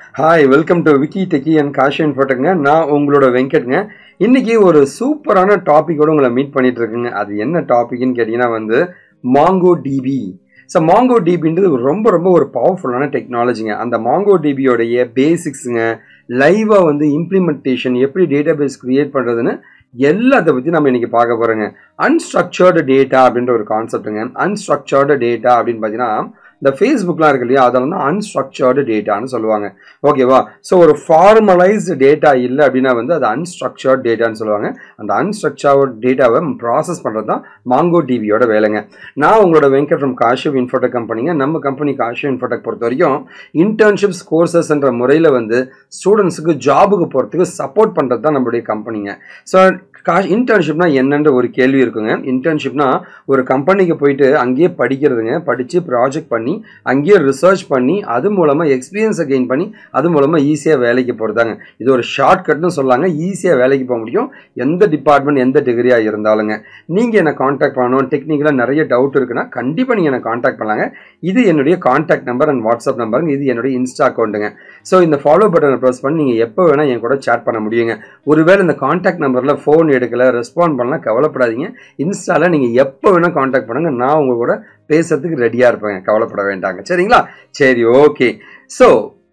hi welcome to Vicky techie and காஷியன் போட்டுங்க நான் உங்களோட வெங்கட்ங்க இன்னைக்கு ஒரு சூப்பரான டாப்பிக்கோட உங்களை மீட் பண்ணிட்டு இருக்குங்க அது என்ன டாபிக்னு கேட்டிங்கன்னா வந்து மாங்கோ டிபி ஸோ மாங்கோ டிபின்றது ரொம்ப ரொம்ப ஒரு பவர்ஃபுல்லான டெக்னாலஜிங்க அந்த மாங்கோ டிபியோடைய பேசிக்ஸுங்க லைவாக வந்து இம்ப்ளிமெண்டேஷன் எப்படி டேட்டா பேஸ் க்ரியேட் பண்ணுறதுன்னு எல்லாத்தை பற்றி நம்ம இன்னைக்கு பார்க்க போகிறோங்க அன்ஸ்ட்ரக்சர்டு டேட்டா அப்படின்ற ஒரு கான்செப்ட்டுங்க அன்ஸ்ட்ரக்சர்டு டேட்டா அப்படின்னு பார்த்தீங்கன்னா இந்த ஃபேஸ்புக்லாம் இருக்கு இல்லையா அதை வந்து அன்ஸ்ட்ரக்சர்டு டேட்டான்னு சொல்லுவாங்க ஓகேவா ஸோ ஒரு ஃபார்மலைஸ்டு டேட்டா இல்லை அப்படின்னா வந்து அது அன்ஸ்ட்ரக்சர்ட் டேட்டான்னு சொல்லுவாங்க அந்த அன்ஸ்ட்ரக்சர்ட் டேட்டாவை ப்ராசஸ் பண்ணுறது தான் மாங்கோ டிவியோட வேலைங்க நான் உங்களோட வெங்கட் ஃப்ரம் காஷிவ் இன்ஃபோடெக் கம்பெனிங்க நம்ம கம்பெனி காஷிவ் இன்ஃபோடெக் பொறுத்த வரைக்கும் இன்டர்ன்ஷிப்ஸ் கோர்சஸ்ன்ற முறையில் வந்து ஸ்டூடெண்ட்ஸுக்கு ஜாபுக்கு போகிறதுக்கு சப்போர்ட் பண்ணுறது தான் நம்மளுடைய கம்பெனிங்க ஸோ காஷ் இன்டர்ன்ஷிப்னா என்னன்ற ஒரு கேள்வி இருக்குங்க இன்டர்ன்ஷிப்னா ஒரு கம்பெனிக்கு போயிட்டு அங்கேயே படிக்கிறதுங்க படித்து ப்ராஜெக்ட் பண்ணி அங்கேயே ரிசர்ச் பண்ணி அது மூலமாக எக்ஸ்பீரியன்ஸை கெயின் பண்ணி அது மூலமாக ஈஸியாக வேலைக்கு போகிறதாங்க இது ஒரு ஷார்ட் கட்னு சொல்லாங்க ஈஸியாக வேலைக்கு போக முடியும் எந்த டிபார்ட்மெண்ட் எந்த டிகிரியாக இருந்தாலுங்க நீங்கள் என்னை காண்டாக்ட் பண்ணணும் டெக்னிக்கலாக நிறைய டவுட் இருக்குன்னா கண்டிப்பாக நீங்கள் என்னை காண்டாக்ட் பண்ணலாங்க இது என்னுடைய காண்டாக்ட் நம்பர் அண்ட் வாட்ஸ்அப் நம்பருங்க இது என்னுடைய இன்ஸ்டா அக்கௌண்ட்டுங்க ஸோ இந்த ஃபாலோ பட்டனை ப்ரெஸ் பண்ணி நீங்கள் எப்போ வேணால் என் கூட சேட் பண்ண முடியுங்க ஒருவேளை இந்த காண்டாக்ட் நம்பரில் ஃபோன் எடுக்கல ரெஸ்பாண்ட் பண்ணலாம் கவலைப்படாதீங்க இன்ஸ்டாவில் நீங்கள் எப்போ வேணால் காண்டாக்ட் பண்ணுங்கள் நான் உங்கள் கூட பேசுறதுக்கு ரெடியாக இருப்பேங்க கவலைப்பட வேண்டாங்க சரிங்களா சரி ஓகே ஸோ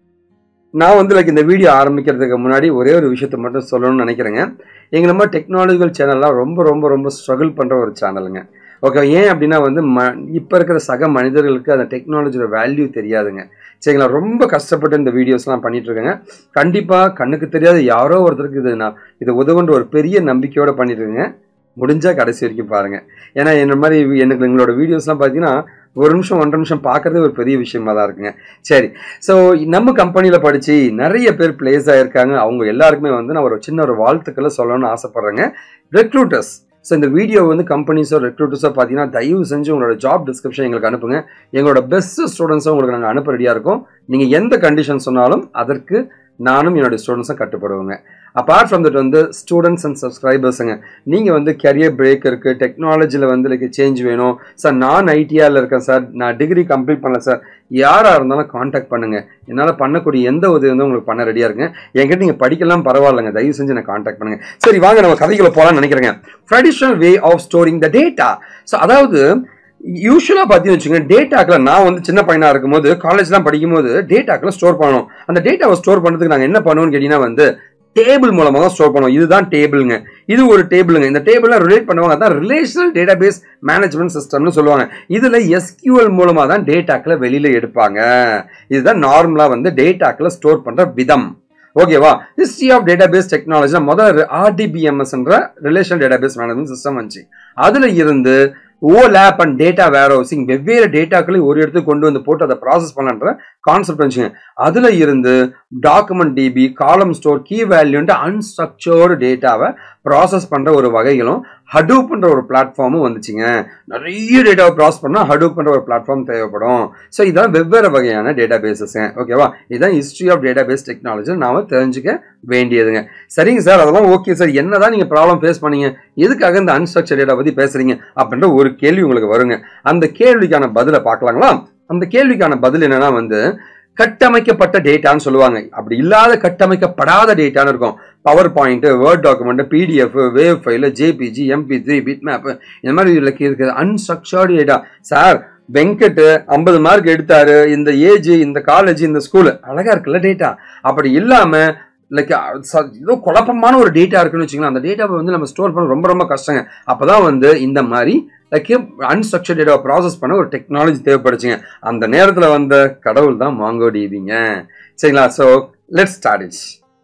நான் வந்து லைக் இந்த வீடியோ ஆரம்பிக்கிறதுக்கு முன்னாடி ஒரே ஒரு விஷயத்தை மட்டும் சொல்லணும்னு நினைக்கிறேங்க எங்கள் நம்ம டெக்னாலஜிக்கல் சேனல்லாம் ரொம்ப ரொம்ப ரொம்ப ஸ்ட்ரகிள் பண்ணுற ஒரு சேனலுங்க ஓகே ஏன் அப்படின்னா வந்து ம இப்போ இருக்கிற சக மனிதர்களுக்கு அந்த டெக்னாலஜியோட வேல்யூ தெரியாதுங்க சரிங்களா ரொம்ப கஷ்டப்பட்டு இந்த வீடியோஸ்லாம் பண்ணிட்டு இருக்கேங்க கண்டிப்பாக கண்ணுக்கு தெரியாத யாரோ ஒருத்தருக்கு இது நான் இது உதவுன்ற ஒரு பெரிய நம்பிக்கையோட பண்ணிட்டு இருக்கேங்க முடிஞ்சால் கடைசி வரைக்கும் பாருங்கள் ஏன்னா என்ன மாதிரி எனக்கு எங்களோட வீடியோஸ்லாம் பார்த்தீங்கன்னா ஒரு நிமிஷம் ஒன்றரை நிமிஷம் பார்க்குறதே ஒரு பெரிய விஷயமா தான் இருக்குங்க சரி ஸோ நம்ம கம்பெனியில் படித்து நிறைய பேர் பிளேஸ் ஆகிருக்காங்க அவங்க எல்லாருக்குமே வந்து நான் ஒரு சின்ன ஒரு வாழ்த்துக்களை சொல்லணும்னு ஆசைப்பட்றேங்க ரெக்ரூட்டர்ஸ் ஸோ இந்த வீடியோ வந்து கம்பெனிஸோ ரெக்ரூட்டர்ஸோ பார்த்தீங்கன்னா தயவு செஞ்சு உங்களோட ஜாப் டிஸ்கிரிப்ஷன் எங்களுக்கு அனுப்புங்க எங்களோட பெஸ்ட் ஸ்டூடெண்ட்ஸும் உங்களுக்கு நாங்கள் அனுப்ப ரெடியாக இருக்கோம் நீங்கள் எந்த கண்டிஷன் சொன்னாலும் அதற்கு நானும் என்னுடைய ஸ்டூடெண்ட்ஸும் கட்டுப்படுவோங்க அப்பார்ட் ஃப்ரம் தட் வந்து ஸ்டூடெண்ட்ஸ் அண்ட் சப்ஸ்கிரைபர்ஸுங்க நீங்கள் வந்து கரியர் பிரேக் இருக்குது டெக்னாலஜியில் வந்து லைக் சேஞ்ச் வேணும் சார் நான் ஐடிஆரில் இருக்கேன் சார் நான் டிகிரி கம்ப்ளீட் பண்ணல சார் யாராக இருந்தாலும் காண்டாக்ட் பண்ணுங்கள் என்னால் பண்ணக்கூடிய எந்த உதவி வந்து உங்களுக்கு பண்ண ரெடியாக இருக்குங்க என்கிட்ட நீங்கள் படிக்கலாம் பரவாயில்லைங்க தயவு செஞ்சு நான் காண்டாக்ட் பண்ணுங்கள் சரி வாங்க நம்ம கதைகளை போகலான்னு நினைக்கிறேங்க traditional way of storing the data so அதாவது யூஸ்வலாக பார்த்தீங்கன்னு வச்சுங்க டேட்டாக்கில் நான் வந்து சின்ன பையனாக இருக்கும்போது காலேஜ்லாம் படிக்கும்போது டேட்டாக்கில் ஸ்டோர் பண்ணணும் அந்த டேட்டாவை ஸ்டோர் பண்ணுறதுக்கு நாங்கள் என்ன பண்ணுவோம்னு கேட்டிங்கன்னா வந்து டேபிள் மூலமாக தான் ஸ்டோர் பண்ணுவோம் இதுதான் டேபிளுங்க இது ஒரு டேபிளுங்க இந்த டேபிளில் ரிலேட் பண்ணுவாங்க அதான் ரிலேஷனல் டேட்டாபேஸ் மேனேஜ்மெண்ட் சிஸ்டம்னு சொல்லுவாங்க இதில் எஸ்கியூஎல் மூலமாக தான் டேட்டாக்களை வெளியில் எடுப்பாங்க இதுதான் நார்மலாக வந்து டேட்டாக்களை ஸ்டோர் பண்ணுற விதம் ஓகேவா ஹிஸ்ட்ரி ஆஃப் டேட்டாபேஸ் டெக்னாலஜி முதல் ஆர்டிபிஎம்எஸ்ன்ற ரிலேஷனல் டேட்டாபேஸ் மேனேஜ்மெண்ட் சிஸ்டம் வந்துச்சு அதில் இருந்து OLAP and data warehousing வெவ்வேறு டேட்டாக்களை ஒரு இடத்துக்கு கொண்டு வந்து போட்டு அதை ப்ராசஸ் பண்ணன்ற கான்செப்ட் வந்துச்சுங்க அதில் இருந்து document DB column store key வேல்யூன்ட்டு அன்ஸ்ட்ரக்சர்டு டேட்டாவை ப்ராசஸ் பண்ணுற ஒரு வகைகளும் ஹடூப்ன்ற ஒரு பிளாட்ஃபார்மும் வந்துச்சுங்க நிறைய டேட்டாவை ப்ராசஸ் பண்ணால் ஹடூப்ன்ற ஒரு பிளாட்ஃபார்ம் தேவைப்படும் ஸோ இதெல்லாம் வெவ்வேறு வகையான டேட்டா பேசஸ்ங்க ஓகேவா இதுதான் history of database technology நாம தெரிஞ்சுக்க வேண்டியதுங்க சரிங்க சார் அதெல்லாம் ஓகே சார் என்னதான் நீங்கள் ப்ராப்ளம் ஃபேஸ் பண்ணீங்க எதுக்காக இந்த அன்ஸ்ட்ரக்சர் டேட்டா பற்றி பேசுறீங்க அப்படின்ற ஒரு கேள்வி உங்களுக்கு வருங்க அந்த கேள்விக்கான பதிலை பார்க்கலாங்களா அந்த கேள்விக்கான பதில் என்னன்னா வந்து கட்டமைக்கப்பட்ட டேட்டான்னு சொல்லுவாங்க அப்படி இல்லாத கட்டமைக்கப்படாத டேட்டான்னு இருக்கும் PowerPoint Word document PDF வேவ் file JPG MP three bitmap இந்த மாதிரி இருக்குது அன்ஸ்ட்ரக்சர்டு டேட்டா சார் வெங்கட் ஐம்பது மார்க் எடுத்தாரு இந்த ஏஜ் இந்த காலேஜ் இந்த ஸ்கூல் அழகா இருக்குல்ல டேட்டா அப்படி இல்லாம லைக் ஏதோ குழப்பமான ஒரு டேட்டா இருக்குன்னு வச்சுக்கலாம் அந்த டேட்டாவை வந்து நம்ம ஸ்டோர் பண்ண ரொம்ப ரொம்ப கஷ்டங்க அப்பதான் வந்து இந்த மாதிரி லைக் அன்ஸ்ட்ரக்சர் டேட்டாவை ப்ராசஸ் பண்ண ஒரு டெக்னாலஜி தேவைப்படுச்சுங்க அந்த நேரத்தில் வந்த கடவுள் தான் மாங்கோ டிபிங்க சரிங்களா so let start it's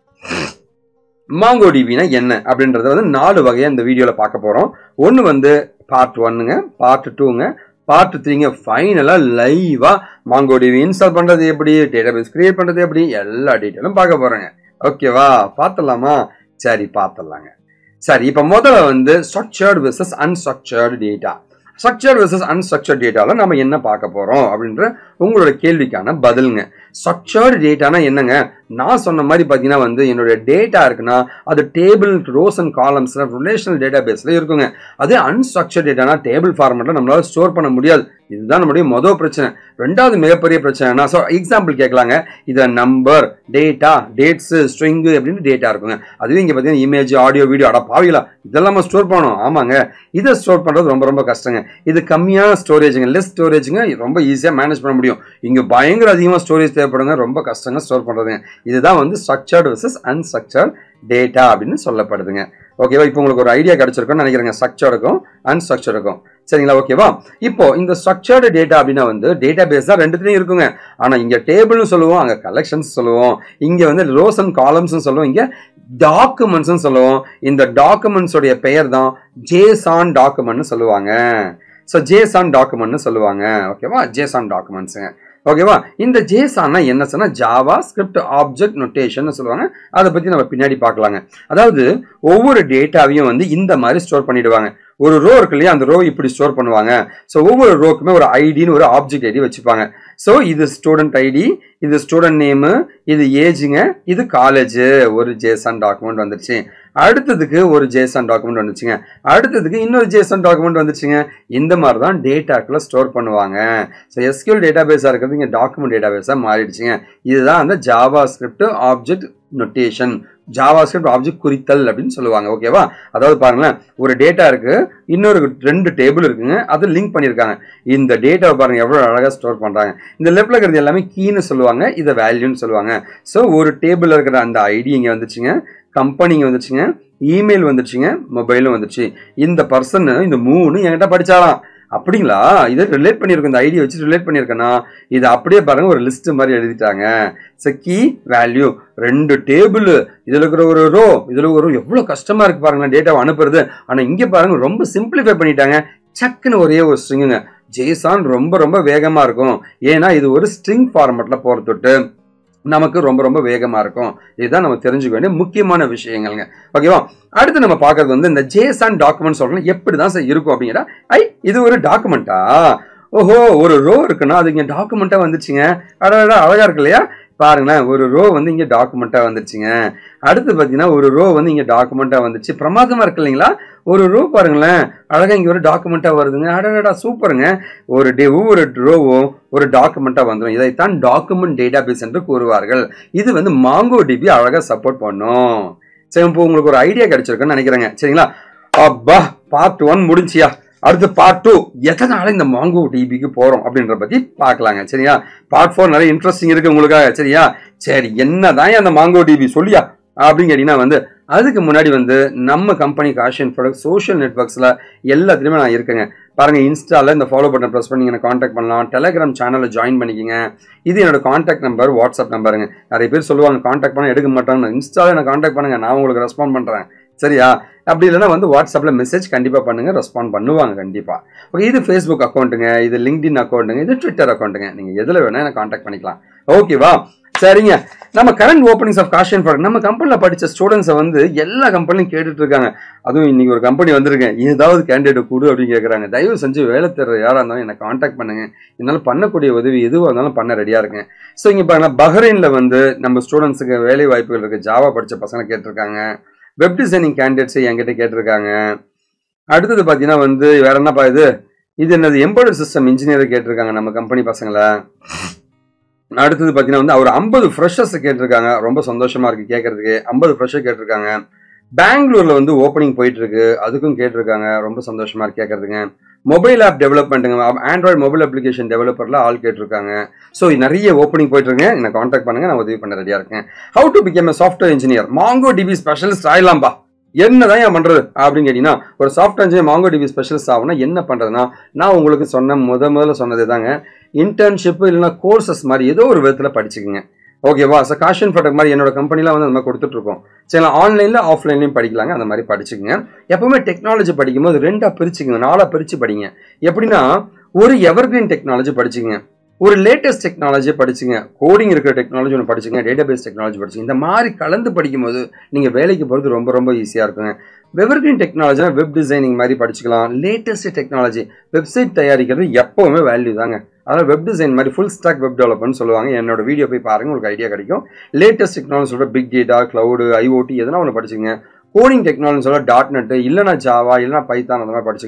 Mongo டிபினா என்ன அப்படின்றத வந்து நாலு வகையாக இந்த வீடியோவில் பார்க்க போகிறோம் ஒன்று வந்து பார்ட் ஒன்னுங்க பார்ட் டூங்க பார்ட் த்ரீங்க ஃபைனலாக லைவாக மாங்கோ டிவி இன்ஸ்டால் பண்ணுறது எப்படி டேட்டாபேஸ் கிரியேட் பண்ணுறது எப்படி எல்லா டீட்டெயிலும் பார்க்க போகிறேங்க ஓகேவா பார்த்துடலாமா சரி பார்த்துடலாங்க சரி இப்போ முதல்ல வந்து structured versus unstructured data structured versus unstructured டேட்டாவில் நம்ம என்ன பார்க்க போகிறோம் அப்படின்ற உங்களோட கேள்விக்கான பதிலுங்க ஸ்ட்ரக்சர்டு டேட்டானா என்னங்க நான் சொன்ன மாதிரி பார்த்தீங்கன்னா வந்து என்னுடைய டேட்டா இருக்குன்னா அது டேபிள் ரோஸ் அண்ட் காலம்ஸில் ரிலேஷனல் டேட்டா பேஸில் இருக்குங்க அதே அன்ஸ்ட்ரக்சர்ட் டேட்டானா டேபிள் ஃபார்மெட்டில் நம்மளால ஸ்டோர் பண்ண முடியாது இதுதான் நம்முடைய மொதல் பிரச்சனை ரெண்டாவது மிகப்பெரிய பிரச்சனைனா ஸோ எக்ஸாம்பிள் கேட்கலாங்க இதை நம்பர் டேட்டா டேட்ஸு ஸ்ட்ரிங்கு அப்படின்னு டேட்டா இருக்குங்க அதுவே இங்கே பார்த்தீங்கன்னா இமேஜ் ஆடியோ வீடியோ அட பாவிகளா இதெல்லாம் நம்ம ஸ்டோர் பண்ணணும் ஆமாங்க இதை ஸ்டோர் பண்ணுறது ரொம்ப ரொம்ப கஷ்டங்க இது கம்மியான ஸ்டோரேஜுங்க லெஸ் ஸ்டோரேஜுங்க ரொம்ப ஈஸியாக மேனேஜ் பண்ண முடியும் இங்கே பயங்கர அதிகமாக ஸ்டோரேஜ் தேவைப்படுங்க ரொம்ப கஷ்டங்க ஸ்டோர் பண்ணுறதுங்க இதுதான் வந்து ஸ்ட்ரக்சர்டு வர்சஸ் அன்ஸ்ட்ரக்சர்ட் டேட்டா அப்படின்னு சொல்லப்படுதுங்க ஓகேவா இப்போ உங்களுக்கு ஒரு ஐடியா கிடைச்சிருக்கும்னு நினைக்கிறேங்க ஸ்ட்ரக்சர்டுக்கும் அன்ஸ்ட்ரக்சர்டுக்கும் சரிங்களா ஓகேவா இப்போ இந்த ஸ்ட்ரக்சர்டு டேட்டா அப்படின்னா வந்து டேட்டா பேஸ் தான் ரெண்டுத்துலையும் இருக்குங்க ஆனால் இங்கே டேபிள்னு சொல்லுவோம் அங்கே கலெக்ஷன்ஸ் சொல்லுவோம் இங்கே வந்து ரோஸ் அண்ட் காலம்ஸ்னு சொல்லுவோம் இங்கே டாக்குமெண்ட்ஸ்னு சொல்லுவோம் இந்த டாக்குமெண்ட்ஸோடைய பெயர் தான் ஜேசான் டாக்குமெண்ட்னு சொல்லுவாங்க ஸோ ஜேசான் டாக்குமெண்ட்னு சொல்லுவாங்க ஓகேவா ஜேசான் டாக்குமெண்ட்ஸுங்க ஓகேவா இந்த ஜேசான்னா என்ன சொன்னா ஜாவா ஸ்கிரிப்ட் ஆப்ஜெக்ட் நொட்டேஷன் சொல்லுவாங்க அதை பத்தி நம்ம பின்னாடி பார்க்கலாங்க அதாவது ஒவ்வொரு டேட்டாவையும் வந்து இந்த மாதிரி ஸ்டோர் பண்ணிடுவாங்க ஒரு ரோ இருக்கு இல்லையா அந்த ரோ இப்படி ஸ்டோர் பண்ணுவாங்க ஸோ ஒவ்வொரு ரோக்குமே ஒரு ஐடின்னு ஒரு ஆப்ஜெக்ட் ஐடி வச்சுப்பாங்க ஸோ இது ஸ்டூடெண்ட் ஐடி இது ஸ்டூடெண்ட் நேமு இது ஏஜுங்க இது காலேஜ் ஒரு ஜேசன் டாக்குமெண்ட் வந்துருச்சு அடுத்ததுக்கு ஒரு ஜேசன் டாக்குமெண்ட் வந்துச்சுங்க அடுத்ததுக்கு இன்னொரு ஜேசன் டாக்குமெண்ட் வந்துச்சுங்க இந்த மாதிரி தான் டேட்டாக்குள்ள ஸ்டோர் பண்ணுவாங்க ஸோ எஸ்கியூல் டேட்டா பேஸாக இருக்கிறது இங்கே டாக்குமெண்ட் டேட்டா பேஸாக மாறிடுச்சுங்க இதுதான் அந்த JavaScript object notation JavaScript object குறித்தல் அப்படின்னு சொல்லுவாங்க ஓகேவா அதாவது பாருங்களேன் ஒரு டேட்டா இருக்கு இன்னொரு ரெண்டு டேபிள் இருக்குங்க அது லிங்க் பண்ணியிருக்காங்க இந்த டேட்டாவை பாருங்க எவ்வளோ அழகாக ஸ்டோர் பண்ணுறாங்க இந்த லெஃப்ட்ல இருக்கிறது எல்லாமே கீன்னு சொல்லுவாங்க இதை வேல்யூன்னு சொல்லுவாங்க ஸோ ஒரு டேபிளில் இருக்கிற அந்த ஐடி இங்கே வந்துச்சுங்க கம்பெனி இங்கே வந்துச்சுங்க இமெயில் வந்துச்சுங்க மொபைலும் வந்துச்சு இந்த பர்சன் இந்த மூணு என்கிட்ட படிச்சாலாம் அப்படிங்களா இதை ரிலேட் பண்ணியிருக்கோம் இந்த ஐடியா வச்சு ரிலேட் பண்ணியிருக்கேன்னா இது அப்படியே பாருங்க ஒரு லிஸ்ட் மாதிரி எழுதிட்டாங்க ஸோ கீ வேல்யூ ரெண்டு டேபிள் இதில் இருக்கிற ஒரு ரோ இதில் ஒரு எவ்வளோ கஷ்டமா இருக்கு பாருங்களேன் டேட்டாவை அனுப்புறது ஆனால் இங்கே பாருங்க ரொம்ப சிம்பிளிஃபை பண்ணிட்டாங்க சக்குன்னு ஒரே ஒரு ஸ்ட்ரிங்குங்க ஜேசான் ரொம்ப ரொம்ப வேகமாக இருக்கும் ஏன்னா இது ஒரு ஸ்ட்ரிங் ஃபார்மெட்டில் போகிற தொட்டு நமக்கு ரொம்ப ரொம்ப வேகமா இருக்கும் இதுதான் நம்ம தெரிஞ்சுக்க வேண்டிய முக்கியமான விஷயங்கள்ங்க ஓகேவா அடுத்து நம்ம பார்க்கறது வந்து இந்த ஜேசான் டாக்குமெண்ட் சொல்றோம் எப்படி தான் சார் இருக்கும் அப்படிங்கிற ஐ இது ஒரு டாக்குமெண்ட்டா ஓஹோ ஒரு ரோ இருக்குன்னா அது இங்கே டாக்குமெண்ட்டாக வந்துச்சுங்க அடடா அழகா இருக்கு இல்லையா பாருங்களேன் ஒரு ரோ வந்து இங்கே டாக்குமெண்ட்டாக வந்துச்சுங்க அடுத்து பார்த்தீங்கன்னா ஒரு ரோ வந்து இங்கே டாக்குமெண்ட்டாக வந்துச்சு பிரமாதமாக இருக்கு இல்லைங்களா ஒரு ரோ பாருங்களேன் அழகாக இங்கே ஒரு டாக்குமெண்ட்டாக வருதுங்க அடடா சூப்பருங்க ஒரு டே ஒவ்வொரு ரோவும் ஒரு டாக்குமெண்ட்டாக வந்துடும் இதைத்தான் டாக்குமெண்ட் டேட்டா பேஸ் என்று கூறுவார்கள் இது வந்து மாங்கோ டிபி அழகாக சப்போர்ட் பண்ணும் சரி இப்போ உங்களுக்கு ஒரு ஐடியா கிடைச்சிருக்குன்னு நினைக்கிறேங்க சரிங்களா அப்பா பார்ட் ஒன் முடிஞ்சியா அடுத்து பார்ட் டூ எத்தனால இந்த மாங்கோ டிபிக்கு போறோம் அப்படின்ற பத்தி பார்க்கலாங்க சரியா பார்ட் ஃபோர் நிறைய இன்ட்ரெஸ்டிங் இருக்கு உங்களுக்காக சரியா சரி என்னதான் அந்த மாங்கோ டிபி சொல்லியா அப்படின்னு கேட்டீங்கன்னா வந்து அதுக்கு முன்னாடி வந்து நம்ம கம்பெனி காஷன் ப்ராடக்ட் சோஷியல் நெட்ஒர்க்ஸில் எல்லாத்துலேயுமே நான் இருக்கேங்க பாருங்க இன்ஸ்டால இந்த ஃபாலோ பட்டன் ப்ரெஸ் பண்ணி எனக்கு காண்டாக்ட் பண்ணலாம் டெலிகிராம் சேனலில் ஜாயின் பண்ணிக்கங்க இது என்னோட காண்டாக்ட் நம்பர் வாட்ஸ்அப் நம்பருங்க நிறைய பேர் சொல்லுவாங்க காண்டாக்ட் பண்ண எடுக்க மாட்டாங்க இன்ஸ்டால எனக்கு காண்டாக்ட் பண்ணுங்க நான் உங்களுக்கு ரெஸ்பாண்ட் பண்ணுறேன் சரியா அப்படி இல்லைன்னா வந்து வாட்ஸ்அப்பில் மெசேஜ் கண்டிப்பாக பண்ணுங்க ரெஸ்பாண்ட் பண்ணுவாங்க கண்டிப்பாக ஓகே இது ஃபேஸ்புக் அக்கௌண்ட்டுங்க இது லிங்க்டின் அக்கௌண்ட்டுங்க இது ட்விட்டர் அக்கௌண்ட்டுங்க நீங்கள் எதில் வேணால் எனக்கு காண்டாக்ட் பண்ணிக்கலாம் ஓகேவா சரிங்க நம்ம current openings of Kashiv product நம்ம கம்பெனியில் படித்த ஸ்டூடெண்ட்ஸை வந்து எல்லா கம்பெனியும் கேட்டுட்டு இருக்காங்க அதுவும் இன்னைக்கு ஒரு கம்பெனி வந்திருக்கேன் ஏதாவது கேண்டிடேட் கொடு அப்படின்னு கேட்குறாங்க தயவு செஞ்சு வேலை தர யாராக இருந்தாலும் என்னை காண்டாக்ட் பண்ணுங்க என்னால் பண்ணக்கூடிய உதவி எதுவாக இருந்தாலும் பண்ண ரெடியாக இருக்கேன் ஸோ இங்கே பாருங்க பஹ்ரைனில் வந்து நம்ம ஸ்டூடெண்ட்ஸுக்கு வேலை வாய்ப்புகள் இருக்குது ஜாவா படித்த பசங்க கேட்டிருக்காங்க வெப் டிசைனிங் கேண்டிடேட்ஸ் என்கிட்ட கேட்டிருக்காங்க அடுத்தது பார்த்தீங்கன்னா வந்து வேற என்னப்பா இது இது என்னது எம்பர்டர் சிஸ்டம் இன்ஜினியர் கேட்டிருக்காங்க நம்ம கம்பெனி பசங்களை அடுத்தது பார்த்தீங்கன்னா வந்து அவர் ஐம்பது ஃப்ரெஷர்ஸ் கேட்டிருக்காங்க ரொம்ப சந்தோஷமா இருக்கு கேட்கறதுக்கு ஐம்பது ஃப்ரெஷர் கேட்டிருக்காங்க பெங்களூர்ல வந்து ஓப்பனிங் போயிட்டு இருக்கு அதுக்கும் கேட்டிருக்காங்க ரொம்ப சந்தோஷமா இருக்கு கேட்கறதுங்க மொபைல் ஆப் டெவலப்மெண்ட்டுங்க ஆண்ட்ராய்டு மொபைல் அப்ளிகேஷன் டெவலப்பர்ல ஆள் கேட்டிருக்காங்க ஸோ நிறைய ஓப்பனிங் போயிட்டு இருக்கு என்ன காண்டாக்ட் பண்ணுங்க நான் உதவி பண்ண ரெடியா இருக்கேன் how to become a software engineer Mongo DB specialist ஆயிலாம்பா என்னதான் ஏன் பண்றது அப்படின்னு கேட்டீங்கன்னா ஒரு software engineer Mongo DB specialist ஆகணும் என்ன பண்றதுன்னா நான் உங்களுக்கு சொன்ன முத முதல்ல சொன்னது தாங்க இன்டர்ன்ஷிப் இல்லைன்னா கோர்சஸ் மாதிரி ஏதோ ஒரு விதத்தில் படிச்சுக்குங்க ஓகேவா ஸோ காஷன் ப்ராடக்ட் மாதிரி என்னோட கம்பெனிலாம் வந்து அந்த மாதிரி கொடுத்துட்டு இருக்கோம் சரி ஆன்லைனில் ஆஃப்லைன்லையும் படிக்கலாங்க அந்த மாதிரி படிச்சுக்கங்க எப்பவுமே டெக்னாலஜி படிக்கும்போது ரெண்டாக பிரிச்சுக்கங்க நாலாக பிரித்து படிங்க எப்படின்னா ஒரு எவர்கிரீன் டெக்னாலஜி படிச்சுங்க ஒரு லேட்டஸ்ட் டெக்னாலஜி படிச்சுங்க கோடிங் இருக்கிற டெக்னாலஜி ஒன்று படிச்சுங்க டேட்டாபேஸ் டெக்னாலஜி படிச்சுங்க இந்த மாதிரி கலந்து படிக்கும்போது நீங்கள் வேலைக்கு போகிறது ரொம்ப ரொம்ப ஈஸியாக இருக்குங்க வெவர்கிரீன் டெக்னாலஜினா வெப் டிசைனிங் மாதிரி படிச்சுக்கலாம் லேட்டஸ்ட் டெக்னாலஜி வெப்சைட் தயாரிக்கிறது எப்போவுமே வேல்யூ தாங்க அதனால் வெப் டிசைன் மாதிரி ஃபுல் ஸ்டாக் வெப் டெவலப்மெண்ட் சொல்லுவாங்க என்னோட வீடியோ போய் பாருங்க உங்களுக்கு ஐடியா கிடைக்கும் லேட்டஸ்ட் டெக்னாலஜி சொல்கிற பிக் டேட்டா க்ளவுடு ஐஓடி எதனா ஒன்று படிச்சுங்க கோடிங் டெக்னாலஜி சொல்ல டாட் நெட் இல்லைனா ஜாவா இல்லைனா பைத்தான் அந்த மாதிரி படிச்சுங்க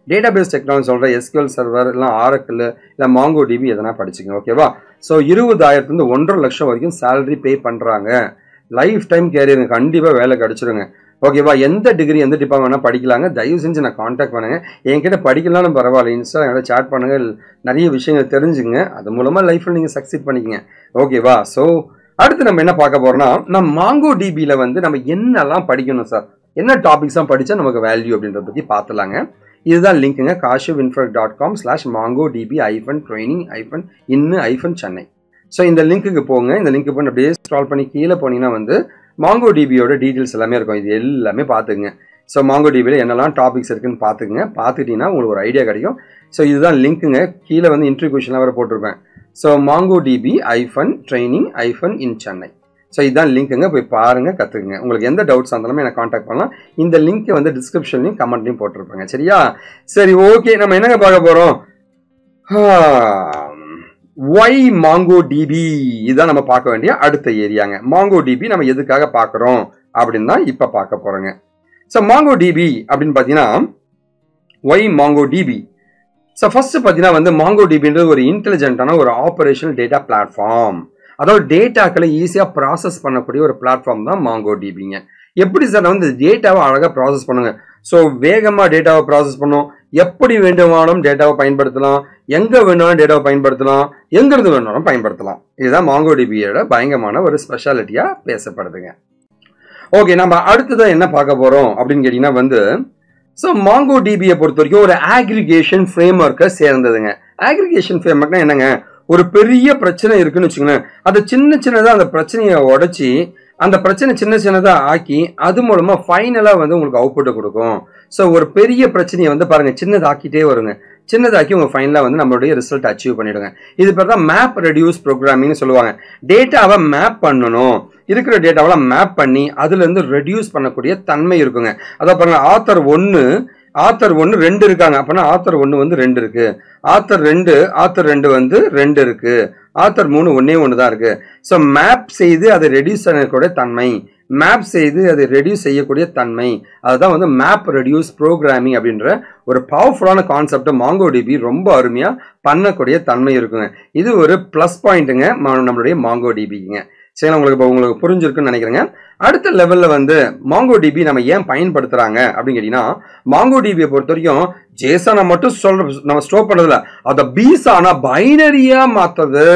டேட்டாபேஸ் டெக்னாலஜி சொல்கிற எஸ்கியூஎல் சர்வர் இல்லை ஆரக்கிள் இல்லை மாங்கோ டிபி எதனா படிச்சுங்க ஓகேவா ஸோ இருபதாயிரத்துலேருந்து ஒன்றரை லட்சம் வரைக்கும் சேலரி பே பண்ணுறாங்க லைஃப் டைம் கேரியருங்க கண்டிப்பாக வேலை கிடச்சிருங்க ஓகேவா எந்த டிகிரி எந்த டிபார்ட்மெண்ட் படிக்கலாங்க தயவு செஞ்சு நான் காண்டாக்ட் பண்ணுங்க என்கிட்ட படிக்கலாம்னு பரவாயில்ல இன்ஸ்டா என்னோட சேட் பண்ணுங்க நிறைய விஷயங்கள் தெரிஞ்சுங்க அது மூலமாக லைஃப்பில் நீங்கள் சக்சீட் பண்ணிக்கங்க ஓகேவா ஸோ அடுத்து நம்ம என்ன பார்க்க போறோம்னா நம்ம மாங்கோ டிபியில் வந்து நம்ம என்னெல்லாம் படிக்கணும் சார் என்ன டாபிக்ஸ்லாம் படித்தா நமக்கு வேல்யூ அப்படின்றத பற்றி பார்த்துலாங்க இதுதான் லிங்க்குங்க Kashiv Infotech dot com slash Mongo DB hyphen training hyphen in ஐஃபன் சென்னை ஸோ இந்த லிங்க்குக்கு போங்க இந்த லிங்க்கு போய் அப்படியே ஸ்க்ரால் பண்ணி கீழே போனீங்கன்னா வந்து மாங்கோ டிபியோட டீட்டெயில்ஸ் எல்லாமே இருக்கும் இது எல்லாமே பார்த்துக்குங்க ஸோ மாங்கோ டிபியில் என்னெல்லாம் டாபிக்ஸ் இருக்குன்னு பார்த்துக்குங்க பார்த்துக்கிட்டிங்கன்னா உங்களுக்கு ஒரு ஐடியா கிடைக்கும் ஸோ இதுதான் லிங்க்குங்க கீழே வந்து இன்டர்வியூ கொஷின்லாம் வேறு போட்டிருப்பேன் so Mongo DB hyphen training hyphen in Chennai so இதுதான் லிங்க்குங்க போய் பாருங்க கற்றுக்குங்க உங்களுக்கு எந்த டவுட்ஸ் இருந்தாலுமே எனக்கு காண்டாக்ட் பண்ணலாம் இந்த லிங்க்கை வந்து டிஸ்கிரிப்ஷன்லையும் கமெண்ட்லையும் போட்டிருப்பாங்க சரியா சரி ஓகே நம்ம என்னங்க பார்க்க போகிறோம் ஒய் மாங்கோ டிபி இதுதான் நம்ம பார்க்க வேண்டிய அடுத்த ஏரியாங்க மாங்கோ டிபி நம்ம எதுக்காக பார்க்குறோம் அப்படின்னு தான் இப்போ பார்க்க போகிறோங்க ஸோ மாங்கோ டிபி அப்படின்னு பார்த்தீங்கன்னா why Mongo DB so first பார்த்தீங்கன்னா வந்து மாங்கோ டிபின்றது ஒரு இன்டெலிஜென்ட்டான ஒரு ஆப்ரேஷனல் டேட்டா பிளாட்ஃபார்ம் அதாவது டேட்டாக்களை ஈஸியாக ப்ராசஸ் பண்ணக்கூடிய ஒரு பிளாட்ஃபார்ம் தான் மாங்கோ டிபிங்க எப்படி சார் வந்து டேட்டாவை அழகாக ப்ராசஸ் பண்ணுங்க ஸோ வேகமாக டேட்டாவை ப்ராசஸ் பண்ணும் எப்படி வேண்டுமானாலும் டேட்டாவை பயன்படுத்தலாம் எங்கே வேணாலும் டேட்டாவை பயன்படுத்தலாம் எங்கிருந்து வேணாலும் பயன்படுத்தலாம் இதுதான் மாங்கோ டிபியோட பயங்கரமான ஒரு ஸ்பெஷாலிட்டியாக பேசப்படுதுங்க ஓகே நம்ம அடுத்ததான் என்ன பார்க்க போகிறோம் அப்படின்னு கேட்டிங்கன்னா வந்து ஸோ மாங்கோ டிபியை பொறுத்த வரைக்கும் ஒரு ஆக்ரிகேஷன் ஃப்ரேம் ஒர்க்கை சேர்ந்ததுங்க ஆக்ரிகேஷன் ஃப்ரேம் ஒர்க்னா என்னங்க ஒரு பெரிய பிரச்சனை இருக்குன்னு வச்சுக்கோங்களேன் அதை சின்ன சின்னதாக அந்த பிரச்சனையை உடச்சி அந்த பிரச்சனை சின்ன சின்னதாக ஆக்கி அது மூலமாக ஃபைனலாக வந்து உங்களுக்கு அவுட்புட்டை கொடுக்கும் ஸோ ஒரு பெரிய பிரச்சனையை வந்து பாருங்கள் சின்னதாக்கிட்டே வருங்க சின்னதாக்கி உங்கள் ஃபைனலாக வந்து நம்மளுடைய ரிசல்ட் அச்சீவ் பண்ணிவிடுங்க இது பேர் தான் மேப் ரெடியூஸ் ப்ரோக்ராமிங்னு சொல்லுவாங்க டேட்டாவை மேப் பண்ணணும் இருக்கிற டேட்டாவெல்லாம் மேப் பண்ணி அதுலேருந்து ரெடியூஸ் பண்ணக்கூடிய தன்மை இருக்குங்க அதான் பாருங்கள் ஆத்தர் ஒன்று ஆத்தர் ஒன்று ரெண்டு இருக்காங்க அப்படின்னா ஆத்தர் ஒன்று வந்து ரெண்டு இருக்கு ஆத்தர் ரெண்டு ஆத்தர் ரெண்டு வந்து ரெண்டு இருக்கு ஆத்தர் மூணு ஒன்னே ஒன்று தான் இருக்கு ஸோ மேப் செய்து அதை ரெடியூஸ் பண்ணக்கூடிய தன்மை மேப் செய்து அதை ரெடியூஸ் செய்யக்கூடிய தன்மை அதுதான் வந்து மேப் ரெடியூஸ் ப்ரோக்ராமிங் அப்படின்ற ஒரு பவர்ஃபுல்லான கான்செப்டை மாங்கோ டிபி ரொம்ப அருமையாக பண்ணக்கூடிய தன்மை இருக்குங்க இது ஒரு ப்ளஸ் பாயிண்ட்டுங்க நம்மளுடைய மாங்கோ டிபிங்க சரி உங்களுக்கு இப்போ உங்களுக்கு புரிஞ்சிருக்குன்னு நினைக்கிறேங்க அடுத்த லெவலில் வந்து மாங்கோ டிபி நம்ம ஏன் பயன்படுத்துகிறாங்க அப்படின்னு கேட்டிங்கன்னா மாங்கோ டிபியை பொறுத்த வரைக்கும் ஜேசானை மட்டும் சொல்ற நம்ம ஸ்டோர் பண்ணுறதில்ல அதை பீஸானா பைனரியாக மாற்றுறது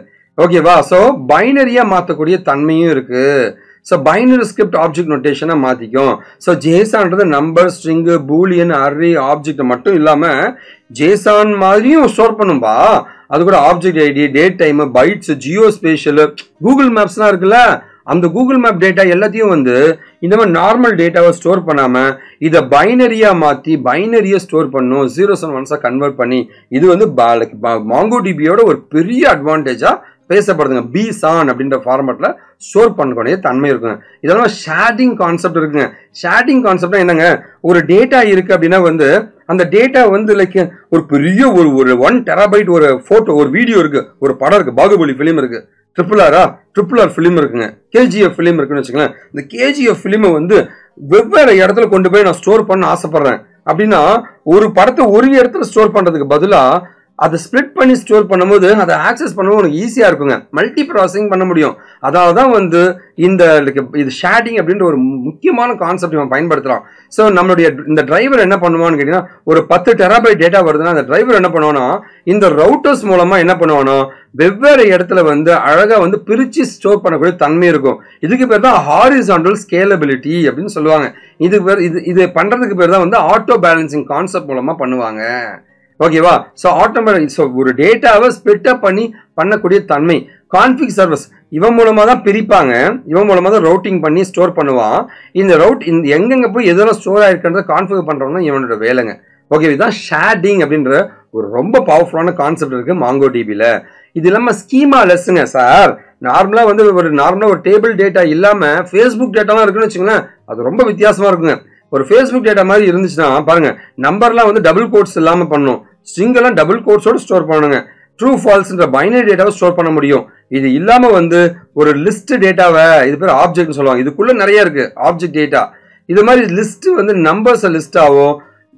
ஓகேவா ஸோ பைனரியாக மாற்றக்கூடிய தன்மையும் இருக்குது ஸோ பைனரி ஸ்கிரிப்ட் ஆப்ஜெக்ட் நோட்டேஷனை மாற்றிக்கும் ஸோ ஜேசான்றது number string Boolean array object மட்டும் இல்லாமல் ஜேசான் மாதிரியும் ஸ்டோர் பண்ணும்பா அது கூட object ID date time bytes geospatial Google மேப்ஸ்லாம் இருக்குல்ல அந்த கூகுள் மேப் டேட்டா எல்லாத்தையும் வந்து இந்த மாதிரி நார்மல் டேட்டாவை ஸ்டோர் பண்ணாமல் இதை பைனரியாக மாற்றி பைனரியை ஸ்டோர் பண்ணும் ஜீரோஸ் அண்ட் ஒன்ஸாக கன்வெர்ட் பண்ணி இது வந்து மாங்கோ டிபியோட ஒரு பெரிய அட்வான்டேஜாக பேசப்படுதுங்க பி சான் அப்படின்ற ஃபார்மேட்டில் ஸ்டோர் பண்ணக்கூடிய தன்மை இருக்குங்க இதெல்லாம் ஷேடிங் கான்செப்ட் இருக்குங்க ஷேடிங் கான்செப்ட்னா என்னங்க ஒரு டேட்டா இருக்குது அப்படின்னா வந்து அந்த டேட்டா வந்து லைக் ஒரு பெரிய ஒரு ஒரு ஒன் டெராபைட் ஒரு ஃபோட்டோ ஒரு வீடியோ இருக்குது ஒரு படம் இருக்குது பாகுபலி ஃபிலிம் இருக்குது ட்ரிபிள் ஆரா ட்ரிபிள் ஆர் ஃபிலிம் இருக்குங்க கேஜிஎஃப் ஃபிலிம் இருக்குன்னு வச்சுக்கோங்களேன் இந்த கேஜிஎஃப் ஃபிலிமை வந்து வெவ்வேறு இடத்துல கொண்டு போய் நான் ஸ்டோர் பண்ண ஆசைப்படுறேன் அப்படின்னா ஒரு படத்தை ஒரு இடத்துல ஸ்டோர் பண்ணுறதுக்கு பதிலாக அதை ஸ்ப்ளிட் பண்ணி ஸ்டோர் பண்ணும்போது அதை ஆக்சஸ் பண்ணும்போது உனக்கு ஈஸியாக இருக்குங்க மல்டி ப்ராசஸிங் பண்ண முடியும் அதாவது தான் வந்து இந்த இது ஷேடிங் அப்படின்ற ஒரு முக்கியமான கான்செப்ட் இவன் பயன்படுத்தலாம் ஸோ நம்மளுடைய இந்த டிரைவர் என்ன பண்ணுவான்னு கேட்டிங்கன்னா ஒரு பத்து டெராபைட் டேட்டா வருதுன்னா அந்த டிரைவர் என்ன பண்ணுவானா இந்த ரவுட்டர்ஸ் மூலமாக என்ன பண்ணுவானோ வெவ்வேறு இடத்துல வந்து அழகாக வந்து பிரித்து ஸ்டோர் பண்ணக்கூடிய தன்மை இருக்கும் இதுக்கு பேர் தான் ஹாரிசாண்டல் ஸ்கேலபிலிட்டி அப்படின்னு சொல்லுவாங்க இது பேர் இது இது பண்ணுறதுக்கு பேர் தான் வந்து ஆட்டோ பேலன்சிங் கான்செப்ட் மூலமாக பண்ணுவாங்க ஓகேவா ஸோ ஆட்டோமேட்டிக் ஸோ ஒரு டேட்டாவை ஸ்பிட்டப் பண்ணி பண்ணக்கூடிய தன்மை கான்ஃபிக் சர்வஸ் இவன் மூலமாக தான் பிரிப்பாங்க இவன் மூலமாக தான் ரவுட்டிங் பண்ணி ஸ்டோர் பண்ணுவான் இந்த ரவுட் இந்த எங்கெங்கே போய் எதெல்லாம் ஸ்டோர் ஆயிருக்கிறத கான்ஃபிகர் பண்ணுறோம்னா இவனோட வேலைங்க ஓகே இதுதான் ஷேடிங் அப்படின்ற ஒரு ரொம்ப பவர்ஃபுல்லான கான்செப்ட் இருக்கு மாங்கோ டிபியில் இது இல்லாமல் ஸ்கீமா லெஸ்ஸுங்க சார் நார்மலாக வந்து ஒரு நார்மலாக ஒரு டேபிள் டேட்டா இல்லாமல் ஃபேஸ்புக் டேட்டாலாம் இருக்குன்னு வச்சுங்களேன் அது ரொம்ப வித்தியாசமாக இருக்குங்க ஒரு ஃபேஸ்புக் டேட்டா மாதிரி இருந்துச்சுன்னா பாருங்க நம்பர்லாம் வந்து டபுள் கோட்ஸ் இல்லாமல் பண்ணும் ஸ்ட்ரிங் எல்லாம் டபுள் கோட்ஸோட ஸ்டோர் பண்ணுங்க ட்ரூ ஃபால்ஸ்ன்ற பைனரி டேட்டாவை ஸ்டோர் பண்ண முடியும் இது இல்லாமல் வந்து ஒரு லிஸ்ட் டேட்டாவை இது பேர் ஆப்ஜெக்ட்னு சொல்லுவாங்க இதுக்குள்ள நிறைய இருக்கு ஆப்ஜெக்ட் டேட்டா இது மாதிரி லிஸ்ட் வந்து நம்பர்ஸை லிஸ்ட் ஆகும்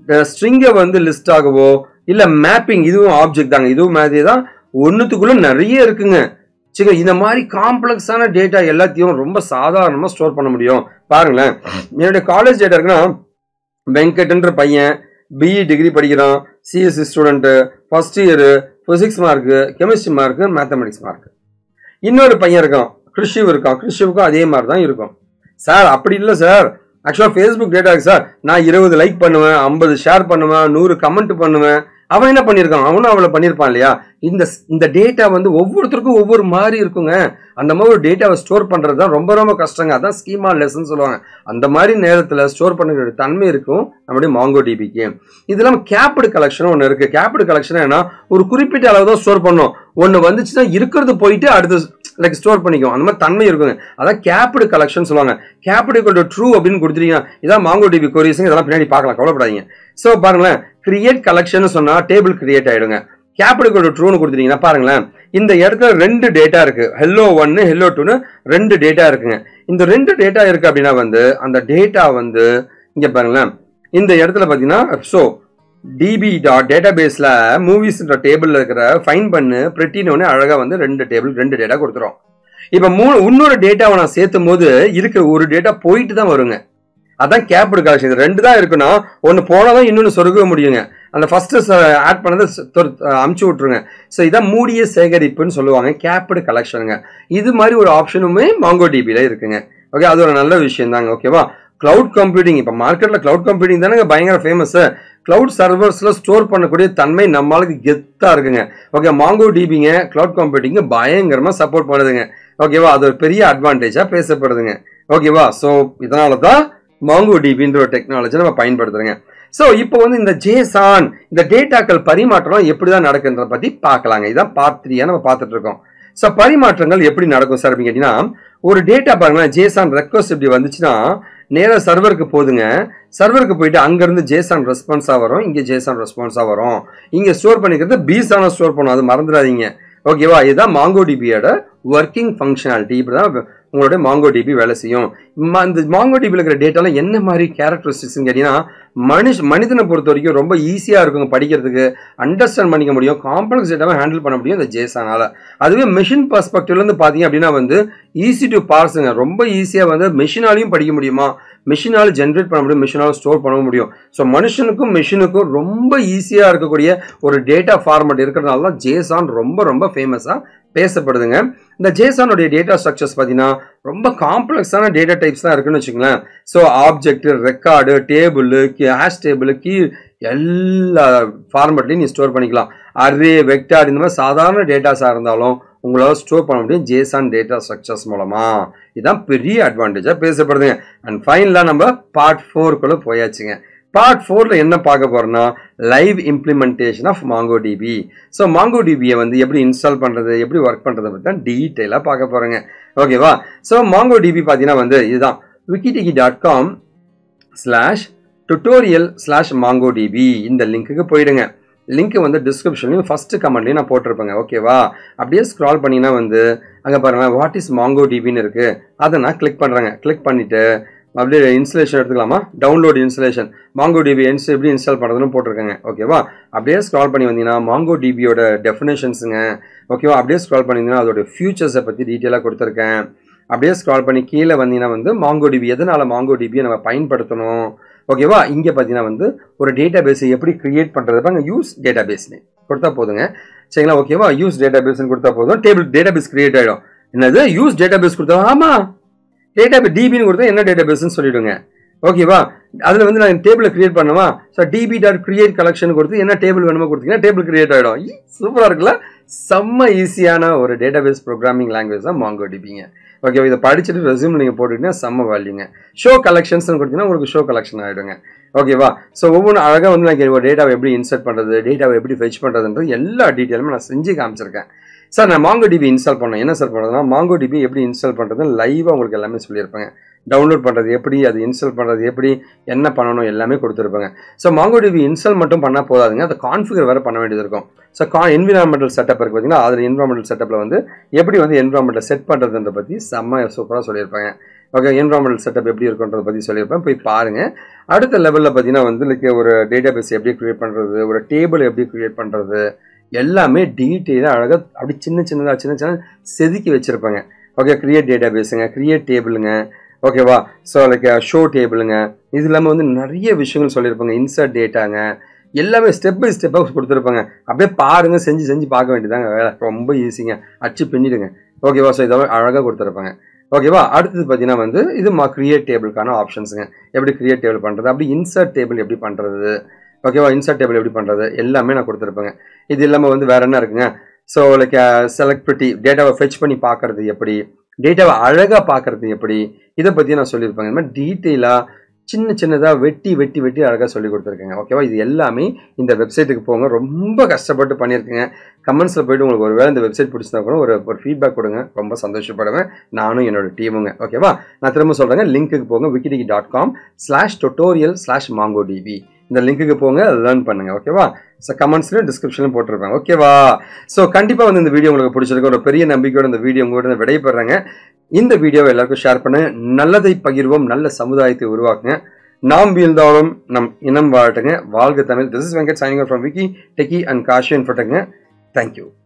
ஸ்ட்ரிங்கை வந்து லிஸ்ட் ஆகவோ இல்ல மேப்பிங் இதுவும் ஆப்ஜெக்ட் தாங்க இதுவும் மாதிரி தான் ஒன்றுத்துக்குள்ள நிறைய இருக்குங்க சரி இந்த மாதிரி காம்ப்ளெக்ஸான டேட்டா எல்லாத்தையும் ரொம்ப சாதாரணமாக ஸ்டோர் பண்ண முடியும் பாருங்களேன் என்னுடைய காலேஜ் டேட்டா இருக்குன்னா வெங்கட்ன்ற பையன் பிஇ டிகிரி படிக்கிறான் CSC student first year physics mark chemistry mark mathematics mark இன்னொரு பையன் இருக்கான் கிருஷிவ் இருக்கான் கிருஷிவுக்கும் அதே மாதிரி தான் இருக்கும் சார் அப்படி இல்லை சார் ஆக்சுவலாக ஃபேஸ்புக் டேட்டா இருக்கு சார் நான் இருபது லைக் பண்ணுவேன் ஐம்பது ஷேர் பண்ணுவேன் நூறு கமெண்ட் பண்ணுவேன் அவன் என்ன பண்ணியிருக்கான் அவனும் அவளை பண்ணியிருப்பான் இல்லையா இந்த இந்த டேட்டா வந்து ஒவ்வொருத்தருக்கும் ஒவ்வொரு மாதிரி இருக்குங்க அந்த மாதிரி ஒரு டேட்டாவை ஸ்டோர் பண்ணுறது தான் ரொம்ப ரொம்ப கஷ்டங்க அதான் ஸ்கீமா லெசன் சொல்லுவாங்க அந்த மாதிரி நேரத்தில் ஸ்டோர் பண்ணுற தன்மை இருக்கும் நம்முடைய மாங்கோ டிபிக்கு இது இல்லாமல் கேப்டு கலெக்ஷன் ஒன்று இருக்கு கேப்டு கலெக்ஷன் என்ன ஒரு குறிப்பிட்ட அளவு தான் ஸ்டோர் பண்ணும் ஒன்று வந்துச்சுன்னா இருக்கிறது போயிட்டு அடுத்து லைக் ஸ்டோர் பண்ணிக்கும் அந்த மாதிரி தன்மை இருக்குங்க அதான் கேப்டு கலெக்ஷன் சொல்லுவாங்க கேப்டு ஈக்குவல் ட்ரூ அப்படின்னு கொடுத்துட்டீங்கன்னா இதான் மாங்கோ டிபி கொரிஸுங்க இதெல்லாம் பின்னாடி பார்க்கலாம் கவலைப்படாதீங்க ஸோ பாருங்களேன் கிரியேட் கலெக்ஷன் சொன்னா டேபிள் கிரியேட் ஆயிடுங்க கேப்டு ஈக்குவல் ட்ரூன்னு கொடுத்துட்டீங்கன்னா பாருங்களேன் இந்த இடத்துல ரெண்டு டேட்டா இருக்கு ஹெல்லோ ஒன்னு ஹெல்லோ டூன்னு ரெண்டு டேட்டா இருக்குங்க இந்த ரெண்டு டேட்டா இருக்கு அப்படின்னா வந்து அந்த டேட்டா வந்து இங்க பாருங்களேன் இந்த இடத்துல பாத்தீங்கன்னா ஸோ டிபி டாட் டேட்டா பேஸ்ல மூவிஸ்ன்ற டேபிள்ல இருக்கிற ஃபைன் பண்ணு பிரிட்டின்னு அழகா வந்து ரெண்டு டேபிள் ரெண்டு டேட்டா கொடுத்துரும் இப்ப மூணு இன்னொரு டேட்டாவை நான் சேர்த்தும் போது இருக்கிற ஒரு டேட்டா போயிட்டு தான் வருங்க அதான் கேப்டு கலெக்ஷன் இது ரெண்டு தான் இருக்குன்னா ஒன்று போனதான் இன்னொன்று சொருக முடியுங்க அந்த ஃபர்ஸ்ட் ஆட் பண்ணதை அமுச்சு விட்டுருங்க ஸோ இதான் மூடிய சேகரிப்புன்னு சொல்லுவாங்க கேப்டு கலெக்ஷனுங்க இது மாதிரி ஒரு ஆப்ஷனுமே மாங்கோ டிபியில் இருக்குங்க ஓகே அது ஒரு நல்ல விஷயம் தாங்க ஓகேவா கிளவுட் கம்ப்யூட்டிங் இப்போ மார்க்கெட்டில் கிளவுட் கம்ப்யூட்டிங் தானே பயங்கர ஃபேமஸ் கிளவுட் சர்வர்ஸில் ஸ்டோர் பண்ணக்கூடிய தன்மை நம்மளுக்கு கெத்தாக இருக்குங்க ஓகே மாங்கோ டிபிங்க கிளவுட் கம்ப்யூட்டிங்க பயங்கரமாக சப்போர்ட் பண்ணுதுங்க ஓகேவா அது ஒரு பெரிய அட்வான்டேஜாக பேசப்படுதுங்க ஓகேவா ஸோ இதனால தான் மாங்கோ டிபின்ற ஒரு டெக்னாலஜி நம்ம பயன்படுத்துறோங்க ஸோ இப்போ வந்து இந்த ஜேசான் இந்த டேட்டாக்கள் பரிமாற்றம் எப்படி தான் நடக்குன்றத பற்றி பார்க்கலாங்க இதான் பார்ட் த்ரீயா நம்ம பார்த்துட்டு இருக்கோம் ஸோ பரிமாற்றங்கள் எப்படி நடக்கும் சார் அப்படின்னு கேட்டீங்கன்னா ஒரு டேட்டா பாருங்களேன் ஜேசான் ரெக்வஸ்ட் இப்படி வந்துச்சுன்னா நேராக சர்வருக்கு போதுங்க சர்வருக்கு போயிட்டு அங்கேருந்து ஜேசான் ரெஸ்பான்ஸாக வரும் இங்கே ஜேசான் ரெஸ்பான்ஸாக வரும் இங்கே ஸ்டோர் பண்ணிக்கிறது பீஸான ஸ்டோர் பண்ணும் அது மறந்துடாதீங்க ஓகேவா இதுதான் மாங்கோ டிபியோட ஒர்க்கிங் ஃபங்க்ஷனாலிட்டி இப்படி தான் உங்களுடைய மாங்கோ டிபி வேலை செய்யும் இந்த மாங்கோ டிபியில் இருக்கிற டேட்டாலாம் என்ன மாதிரி கேரக்டரிஸ்டிக்ஸ்னு கேட்டிங்கன்னா மனுஷ மனிதனை பொறுத்த வரைக்கும் ரொம்ப ஈஸியாக இருக்குங்க படிக்கிறதுக்கு அண்டர்ஸ்டாண்ட் பண்ணிக்க முடியும் காம்ப்ளெக்ஸ் டேட்டாவை ஹேண்டில் பண்ண முடியும் இந்த ஜேசானால அதுவே மிஷின் பர்ஸ்பெக்டிவ்லேருந்து பார்த்தீங்க அப்படின்னா வந்து ஈஸி டு பார்ஸுங்க ரொம்ப ஈஸியாக வந்து மிஷினாலையும் படிக்க முடியுமா மிஷினால் ஜென்ரேட் பண்ண முடியும் மிஷினால் ஸ்டோர் பண்ண முடியும் ஸோ மனுஷனுக்கும் மிஷினுக்கும் ரொம்ப ஈஸியாக இருக்கக்கூடிய ஒரு டேட்டா ஃபார்மட் இருக்கிறதுனால தான் ஜேசான் ரொம்ப ரொம்ப ஃபேமஸாக பேசப்படுதுங்க இந்த ஜேசானுடைய டேட்டா ஸ்ட்ரக்சர்ஸ் பார்த்தீங்கன்னா ரொம்ப காம்ப்ளெக்ஸான டேட்டா டைப்ஸ் தான் இருக்குன்னு வச்சுங்களேன் so object record table hash table key எல்லா ஃபார்மட்லையும் நீ ஸ்டோர் பண்ணிக்கலாம் அரே வெக்டார் இந்த மாதிரி சாதாரண டேட்டாஸாக இருந்தாலும் உங்களால் ஸ்டோர் பண்ண முடியும் ஜேசான் டேட்டா ஸ்ட்ரக்சர்ஸ் மூலமா இதுதான் பெரிய அட்வான்டேஜாக பேசப்படுதுங்க அண்ட் ஃபைனலாக நம்ம பார்ட் ஃபோருக்குள்ளே போயாச்சுங்க பார்ட் ஃபோரில் என்ன பார்க்க போகிறோம்னா live implementation of Mongo DB so Mongo DB வந்து எப்படி இன்ஸ்டால் பண்ணுறது எப்படி ஒர்க் பண்ணுறதை பற்றி தான் டீட்டெயிலாக பார்க்க போகிறோங்க ஓகேவா ஸோ மாங்கோ டிபி பார்த்தீங்கன்னா வந்து இதுதான் Wikitechy dot com slash tutorial slash Mongo DB இந்த லிங்க்குக்கு போயிடுங்க லிங்க் வந்து டிஸ்கிரிப்ஷன்லையும் ஃபஸ்ட்டு கமெண்ட்லையும் நான் போட்டிருப்பேங்க ஓகேவா அப்படியே ஸ்க்ரால் பண்ணிங்கன்னா வந்து அங்கே பாருங்கள் வாட் இஸ் மாங்கோ டிபின்னு இருக்குது அதை நான் கிளிக் பண்ணுறேங்க கிளிக் பண்ணிவிட்டு அப்படியே இன்ஸ்டலேஷன் எடுத்துக்கலாமா டவுன்லோட் இன்ஸ்டலேஷன் மாங்கோ டிபி இன்ஸ் எப்படி இன்ஸ்டால் பண்ணுறதுன்னு போட்டிருக்கேங்க ஓகேவா அப்படியே ஸ்க்ரால் பண்ணி வந்தீங்கன்னா மாங்கோ டிபியோட டெஃபினேஷன்ஸுங்க ஓகேவா அப்படியே ஸ்க்ரால் பண்ணிங்கன்னா அதோட ஃபியூச்சர்ஸை பற்றி டீட்டெயிலாக கொடுத்துருக்கேன் அப்படியே ஸ்க்ரால் பண்ணி கீழே வந்தீங்கன்னா வந்து மாங்கோ டிபி எதனால் மாங்கோ டிபியை நம்ம பயன்படுத்தணும் ஓகேவா இங்கே பார்த்தீங்கன்னா வந்து ஒரு டேட்டா பேஸை எப்படி கிரியேட் பண்ணுறது பாருங்க யூஸ் டேட்டா பேஸ்னு கொடுத்தா போதுங்க சரிங்களா ஓகேவா யூஸ் டேட்டா பேஸ்னு கொடுத்தா போதும் டேபிள் டேட்டா பேஸ் கிரியேட் ஆகிடும் என்னது யூஸ் டேட்டா பேஸ் கொடுத்தா ஆமாம் டேட்டா பேஸ் டிபின்னு கொடுத்தா என்ன டேட்டா பேஸ்னு சொல்லிவிடுங்க ஓகேவா அதில் வந்து நான் டேபிளை கிரியேட் பண்ணுவா so DB dot create collection கொடுத்து என்ன டேபிள் வேணுமோ கொடுத்தீங்கன்னா டேபிள் கிரியேட் ஆகிடும் சூப்பராக இருக்குல்ல செம்ம ஈஸியான ஒரு டேட்டா பேஸ் ப்ரோக்ராமிங் லாங்குவேஜ் தான் மாங்கோ டிபிங்க ஓகே இதை படிச்சுட்டு ரெசியூம் நீங்கள் போட்டுக்கிட்டீங்கன்னா செம்ம வேல்யூங்க ஷோ கலெக்ஷன்ஸ் கொடுத்தீங்கன்னா உங்களுக்கு ஷோ கலெக்ஷன் ஆகிடுங்க ஓகேவா ஸோ ஒவ்வொன்று அழகாக வந்து நான் ஒரு டேட்டாவை எப்படி இன்சர்ட் பண்ணுறது டேட்டாவை எப்படி ஃபெச் பண்ணுறதுன்றது எல்லா டீட்டெயிலுமே நான் செஞ்சு காமிச்சிருக்கேன் சார் நான் மாங்கோ டிபி இன்ஸ்டால் பண்ணேன் என்ன சார் பண்ணுறதுனா மாங்கோ டிபி எப்படி இன்ஸ்டால் பண்ணுறது லைவாக உங்களுக்கு எல்லாமே சொல்லியிருப்பேங்க டவுன்லோட் பண்ணுறது எப்படி அது இன்ஸ்டால் பண்ணுறது எப்படி என்ன பண்ணணும் எல்லாமே கொடுத்துருப்பாங்க ஸோ மாங்கோ டிபி இன்ஸ்டால் மட்டும் பண்ணால் போதாதுங்க அதை கான்ஃபிகர் வேறு பண்ண வேண்டியது இருக்கும் ஸோ கா என்விரான்மெண்டல் செட்டப் இருக்குது பார்த்தீங்கன்னா அதில் என்விரான்மெண்டல் செட்டப்பில் வந்து எப்படி வந்து என்விரான்மெண்ட்டை செட் பண்ணுறதுன்ற பற்றி செம்ம சூப்பராக சொல்லியிருப்பாங்க ஓகே என்வரான்மெண்டல் செட்டப் எப்படி இருக்குன்றதை பற்றி சொல்லியிருப்பேன் போய் பாருங்கள் அடுத்த லெவலில் பார்த்தீங்கன்னா வந்து லைக் ஒரு டேட்டா பேஸ் எப்படி க்ரியேட் பண்ணுறது ஒரு டேபிள் எப்படி க்ரியேட் பண்ணுறது எல்லாமே டீட்டெயிலாக அழகாக அப்படி சின்ன சின்னதாக சின்ன சின்ன செதுக்கி வச்சுருப்பாங்க ஓகே க்ரியேட் டேட்டா பேஸுங்க க்ரியேட் டேபிளுங்க ஓகேவா ஸோ லைக் ஷோ டேபிளுங்க இது இல்லாமல் வந்து நிறைய விஷயங்கள் சொல்லியிருப்பாங்க இன்சர்ட் டேட்டாங்க எல்லாமே ஸ்டெப் பை ஸ்டெப்பாக கொடுத்துருப்பாங்க அப்படியே பாருங்க செஞ்சு செஞ்சு பார்க்க வேண்டியதாங்க வேலை ரொம்ப ஈஸிங்க அச்சு பின்னிடுங்க ஓகேவா ஸோ இதை அழகாக கொடுத்துருப்பாங்க ஓகேவா அடுத்தது பார்த்தீங்கன்னா வந்து இது மா கிரியேட் டேபிளுக்கான ஆப்ஷன்ஸுங்க எப்படி கிரியேட் டேபிள் பண்ணுறது அப்படி இன்சர்ட் டேபிள் எப்படி பண்ணுறது ஓகேவா இன்சர்ட் டேபிள் எப்படி பண்ணுறது எல்லாமே நான் கொடுத்துருப்பேங்க இது இல்லாமல் வந்து வேற என்ன இருக்குங்க ஸோ லைக் செலக்டிவிட்டி டேட்டாவை ஃபெச் பண்ணி பார்க்கறது எப்படி டேட்டாவை அழகாக பார்க்கறது எப்படி இதை பற்றி நான் சொல்லியிருப்பேங்க இந்த மாதிரி டீட்டெயிலாக சின்ன சின்னதாக வெட்டி வெட்டி வெட்டி அழகாக சொல்லி கொடுத்துருக்கேங்க ஓகேவா இது எல்லாமே இந்த வெப்சைட்டுக்கு போங்க ரொம்ப கஷ்டப்பட்டு பண்ணியிருக்கேங்க கமெண்ட்ஸில் போயிட்டு உங்களுக்கு ஒரு வேலை இந்த வெப்சைட் பிடிச்சிருந்தா கூட ஒரு ஒரு ஃபீட்பேக் கொடுங்க ரொம்ப சந்தோஷப்படுவேன் நானும் என்னோட டீமுங்க ஓகேவா நான் திரும்ப சொல்கிறேங்க லிங்க்குக்கு போங்க Wikitechy dot com slash tutorial slash Mongo DB இந்த லிங்க்குக்கு போங்க லேர்ன் பண்ணுங்க ஓகேவா ஸோ கமெண்ட்ஸ்லையும் டிஸ்கிரிப்ஷன்லையும் போட்டிருப்பேன் ஓகேவா ஸோ கண்டிப்பாக வந்து இந்த வீடியோ உங்களுக்கு பிடிச்சிருக்கு ஒரு பெரிய நம்பிக்கையோட இந்த வீடியோ உங்கள்கிட்ட விடைபெறாங்க இந்த வீடியோவை எல்லாருக்கும் ஷேர் பண்ணுங்க நல்லதை பகிர்வோம் நல்ல சமுதாயத்தை உருவாக்குங்க நாம் வீழ்ந்தாலும் நம் இனம் வாழட்டுங்க வாழ்க Tamil this is Venkat signing from Vicky techie and காஷியன் ஃபட்டுங்க தேங்க்யூ